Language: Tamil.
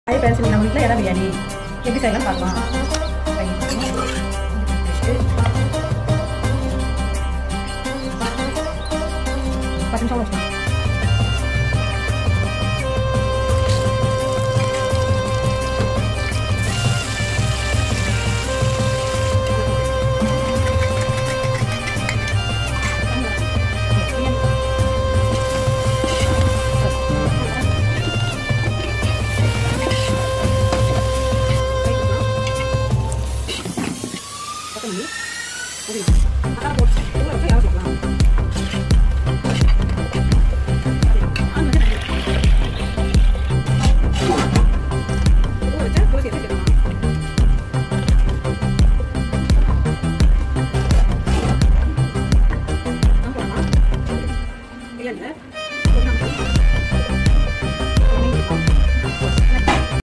ஹாய் ஃப்ரெண்ட்ஸ் நம்ம வீட்டில் இறா பிரியாணி எப்படி செய்யலாம் பார்க்கலாம் பத்து நிமிஷம் வச்சுக்கலாம்